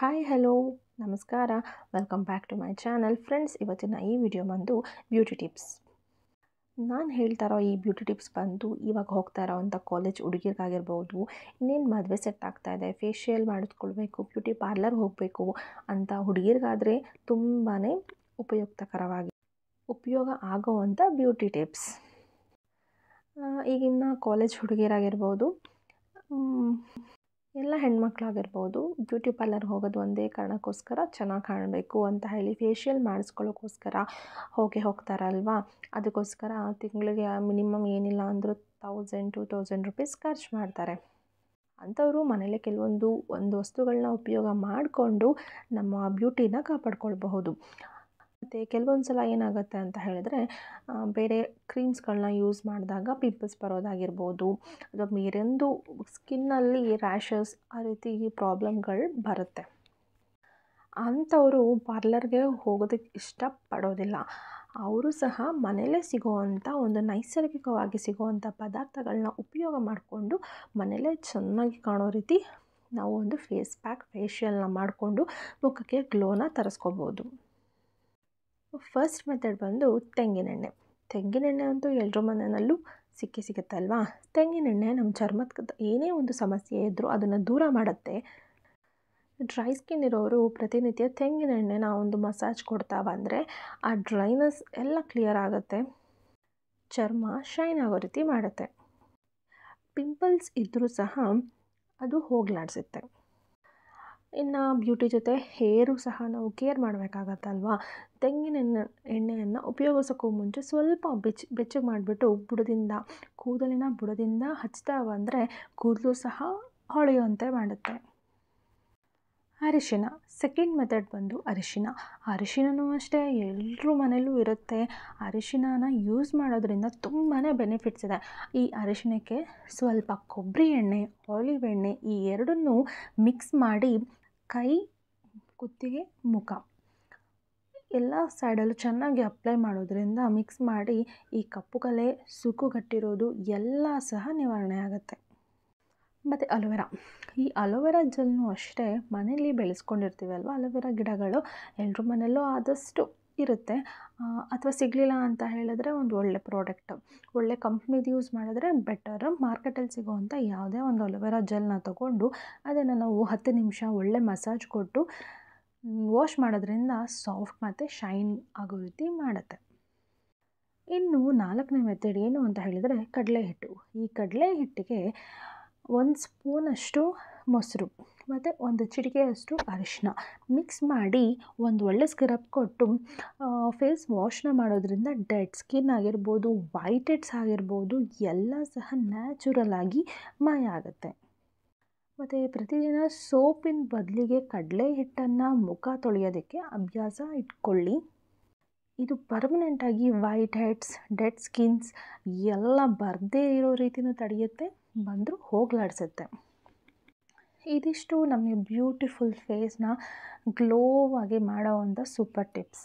hi hello ನಮಸ್ಕಾರ welcome back to my channel friends ಇವತ್ತಿನ ಈ ವಿಡಿಯೋ ಬಂದು ಬ್ಯೂಟಿ ಟಿಪ್ಸ್ ನಾನು ಹೇಳ್ತಾ ಇರೋ ಈ ಬ್ಯೂಟಿ ಟಿಪ್ಸ್ ಬಂದು ಇವಾಗ ಹೋಗ್ತಾ ಇರೋವಂಥ ಕಾಲೇಜ್ ಹುಡುಗಿರ್ಗಾಗಿರ್ಬೋದು ಇನ್ನೇನು ಮದುವೆ ಸೆಟ್ ಆಗ್ತಾ ಇದೆ ಫೇಶಿಯಲ್ ಮಾಡಿಸ್ಕೊಳ್ಬೇಕು ಬ್ಯೂಟಿ ಪಾರ್ಲರ್ ಹೋಗಬೇಕು ಅಂತ ಹುಡುಗಿರ್ಗಾದರೆ ತುಂಬಾ ಉಪಯುಕ್ತಕರವಾಗಿ ಉಪಯೋಗ ಆಗೋವಂಥ ಬ್ಯೂಟಿ ಟಿಪ್ಸ್ ಈಗಿನ ಕಾಲೇಜ್ ಹುಡುಗಿಯರಾಗಿರ್ಬೋದು ಎಲ್ಲ ಹೆಣ್ಮಕ್ಳಾಗಿರ್ಬೋದು ಬ್ಯೂಟಿ ಪಾರ್ಲರ್ ಹೋಗೋದು ಒಂದೇ ಕಾರಣಕ್ಕೋಸ್ಕರ ಚೆನ್ನಾಗಿ ಕಾಣಬೇಕು ಅಂತ ಹೇಳಿ ಫೇಶಿಯಲ್ ಮಾಡಿಸ್ಕೊಳ್ಳೋಕ್ಕೋಸ್ಕರ ಹೋಗಿ ಹೋಗ್ತಾರಲ್ವಾ ಅದಕ್ಕೋಸ್ಕರ ತಿಂಗಳಿಗೆ ಮಿನಿಮಮ್ ಏನಿಲ್ಲ ಅಂದರೂ ತೌಸಂಡ್ ಟು ತೌಸಂಡ್ ರುಪೀಸ್ ಖರ್ಚು ಮಾಡ್ತಾರೆ ಅಂಥವರು ಮನೇಲೆ ಕೆಲವೊಂದು ಒಂದು ವಸ್ತುಗಳನ್ನ ಉಪಯೋಗ ಮಾಡಿಕೊಂಡು ನಮ್ಮ ಬ್ಯೂಟಿನ ಕಾಪಾಡ್ಕೊಳ್ಬಹುದು ಮತ್ತು ಕೆಲವೊಂದು ಸಲ ಏನಾಗುತ್ತೆ ಅಂತ ಹೇಳಿದ್ರೆ ಬೇರೆ ಕ್ರೀಮ್ಸ್ಗಳನ್ನ ಯೂಸ್ ಮಾಡಿದಾಗ ಪಿಂಪಲ್ಸ್ ಬರೋದಾಗಿರ್ಬೋದು ಅಥವಾ ಬೇರೊಂದು ಸ್ಕಿನ್ನಲ್ಲಿ ರ್ಯಾಷಸ್ ಆ ರೀತಿ ಪ್ರಾಬ್ಲಮ್ಗಳು ಬರುತ್ತೆ ಅಂಥವರು ಪಾರ್ಲರ್ಗೆ ಹೋಗೋದಕ್ಕೆ ಇಷ್ಟಪಡೋದಿಲ್ಲ ಅವರು ಸಹ ಮನೆಯಲ್ಲೇ ಸಿಗೋವಂಥ ಒಂದು ನೈಸರ್ಗಿಕವಾಗಿ ಸಿಗೋವಂಥ ಪದಾರ್ಥಗಳನ್ನ ಉಪಯೋಗ ಮಾಡಿಕೊಂಡು ಮನೆಯಲ್ಲೇ ಚೆನ್ನಾಗಿ ಕಾಣೋ ರೀತಿ ನಾವು ಒಂದು ಫೇಸ್ ಪ್ಯಾಕ್ ಫೇಶಿಯಲ್ನ ಮಾಡಿಕೊಂಡು ಮುಖಕ್ಕೆ ಗ್ಲೋನ ತರಿಸ್ಕೋಬೋದು ಫಸ್ಟ್ ಮೆಥಡ್ ಬಂದು ತೆಂಗಿನೆಣ್ಣೆ ತೆಂಗಿನೆಣ್ಣೆ ಅಂತೂ ಎಲ್ಲರ ಮನೆಯಲ್ಲೂ ಸಿಕ್ಕಿ ಸಿಗುತ್ತಲ್ವಾ ತೆಂಗಿನೆಣ್ಣೆ ನಮ್ಮ ಚರ್ಮದ ಏನೇ ಒಂದು ಸಮಸ್ಯೆ ಇದ್ದರೂ ಅದನ್ನು ದೂರ ಮಾಡುತ್ತೆ ಡ್ರೈ ಸ್ಕಿನ್ ಇರೋರು ಪ್ರತಿನಿತ್ಯ ತೆಂಗಿನೆಣ್ಣೆನ ಒಂದು ಮಸಾಜ್ ಕೊಡ್ತಾ ಬಂದರೆ ಆ ಡ್ರೈನೆಸ್ ಎಲ್ಲ ಕ್ಲಿಯರ್ ಆಗುತ್ತೆ ಚರ್ಮ ಶೈನ್ ಆಗೋ ರೀತಿ ಮಾಡುತ್ತೆ ಪಿಂಪಲ್ಸ್ ಇದ್ದರೂ ಸಹ ಅದು ಹೋಗ್ಲಾಡಿಸುತ್ತೆ ಇನ್ನು ಬ್ಯೂಟಿ ಜೊತೆ ಹೇರು ಸಹ ನಾವು ಕೇರ್ ಮಾಡಬೇಕಾಗತ್ತಲ್ವಾ ತೆಂಗಿನ ಎಣ್ಣೆ ಎಣ್ಣೆಯನ್ನು ಉಪಯೋಗಿಸೋಕ್ಕೂ ಮುಂಚೆ ಸ್ವಲ್ಪ ಬೆಚ್ಚ ಬೆಚ್ಚಗೆ ಮಾಡಿಬಿಟ್ಟು ಬುಡದಿಂದ ಕೂದಲಿನ ಬುಡದಿಂದ ಹಚ್ತಾ ಬಂದರೆ ಕೂದಲು ಸಹ ಹೊಳೆಯುವಂತೆ ಮಾಡುತ್ತೆ ಅರಿಶಿನ ಸೆಕೆಂಡ್ ಮೆಥಡ್ ಬಂದು ಅರಿಶಿನ ಅರಿಶಿನವೂ ಅಷ್ಟೇ ಎಲ್ಲರ ಮನೇಲೂ ಇರುತ್ತೆ ಅರಿಶಿನ ಯೂಸ್ ಮಾಡೋದ್ರಿಂದ ತುಂಬಾ ಬೆನಿಫಿಟ್ಸ್ ಇದೆ ಈ ಅರಿಶಿನಕ್ಕೆ ಸ್ವಲ್ಪ ಕೊಬ್ಬರಿ ಎಣ್ಣೆ ಆಲಿವ್ ಎಣ್ಣೆ ಈ ಎರಡನ್ನೂ ಮಿಕ್ಸ್ ಮಾಡಿ ಕೈ ಕುತ್ತಿಗೆ ಮುಖ ಎಲ್ಲ ಸೈಡಲ್ಲೂ ಚೆನ್ನಾಗಿ ಅಪ್ಲೈ ಮಾಡೋದ್ರಿಂದ ಮಿಕ್ಸ್ ಮಾಡಿ ಈ ಕಪ್ಪು ಕಲೆ ಸುಕ್ಕುಗಟ್ಟಿರೋದು ಎಲ್ಲ ಸಹ ನಿವಾರಣೆ ಆಗುತ್ತೆ ಮತ್ತು ಅಲೋವೆರಾ ಈ ಅಲೋವೆರಾ ಜೆಲ್ನೂ ಅಷ್ಟೇ ಮನೇಲಿ ಬೆಳೆಸ್ಕೊಂಡಿರ್ತೀವಲ್ವ ಅಲೋವೆರಾ ಗಿಡಗಳು ಎಲ್ಲರ ಮನೆಯಲ್ಲೂ ಆದಷ್ಟು ಇರುತ್ತೆ ಅಥವಾ ಸಿಗಲಿಲ್ಲ ಅಂತ ಹೇಳಿದ್ರೆ ಒಂದು ಒಳ್ಳೆ ಪ್ರಾಡಕ್ಟ್ ಒಳ್ಳೆ ಕಂಪ್ನಿದು ಯೂಸ್ ಮಾಡಿದ್ರೆ ಬೆಟರ್ ಮಾರ್ಕೆಟಲ್ಲಿ ಸಿಗೋವಂಥ ಯಾವುದೇ ಒಂದು ಅಲೋವೆರಾ ಜೆಲ್ನ ತೊಗೊಂಡು ಅದನ್ನು ನಾವು ಹತ್ತು ನಿಮಿಷ ಒಳ್ಳೆ ಮಸಾಜ್ ಕೊಟ್ಟು ವಾಶ್ ಮಾಡೋದ್ರಿಂದ ಸಾಫ್ಟ್ ಮತ್ತು ಶೈನ್ ಆಗೋ ರೀತಿ ಮಾಡುತ್ತೆ ಇನ್ನು ನಾಲ್ಕನೇ ಮೆಥಡ್ ಏನು ಅಂತ ಹೇಳಿದರೆ ಕಡಲೆ ಹಿಟ್ಟು ಈ ಕಡಲೆ ಹಿಟ್ಟಿಗೆ ಒಂದು ಸ್ಪೂನಷ್ಟು ಮೊಸರು ಮತ್ತು ಒಂದು ಚಿಟಿಕೆಯಷ್ಟು ಅರಿಶಿನ ಮಿಕ್ಸ್ ಮಾಡಿ ಒಂದು ಒಳ್ಳೆ ಸ್ಕ್ರಬ್ ಕೊಟ್ಟು ಫೇಸ್ ವಾಶ್ನ ಮಾಡೋದ್ರಿಂದ ಡೆಡ್ ಸ್ಕಿನ್ ಆಗಿರ್ಬೋದು ವೈಟ್ ಹೆಡ್ಸ್ ಆಗಿರ್ಬೋದು ಎಲ್ಲ ಸಹ ನ್ಯಾಚುರಲ್ ಆಗಿ ಮಾಯ ಆಗುತ್ತೆ ಮತ್ತು ಪ್ರತಿದಿನ ಸೋಪಿನ ಬದಲಿಗೆ ಕಡಲೆ ಹಿಟ್ಟನ್ನು ಮುಖ ತೊಳೆಯೋದಕ್ಕೆ ಅಭ್ಯಾಸ ಇಟ್ಕೊಳ್ಳಿ ಇದು ಪರ್ಮನೆಂಟಾಗಿ ವೈಟ್ ಹೆಡ್ಸ್ ಡೆಡ್ ಸ್ಕಿನ್ಸ್ ಎಲ್ಲ ಬರದೇ ಇರೋ ರೀತಿನೂ ತಡೆಯುತ್ತೆ ಬಂದರೂ ಹೋಗ್ಲಾಡಿಸುತ್ತೆ ಇದಿಷ್ಟು ನಮಗೆ ಬ್ಯೂಟಿಫುಲ್ ಫೇಸ್ನ ಗ್ಲೋವಾಗಿ ಮಾಡೋವಂಥ ಸೂಪರ್ ಟಿಪ್ಸ್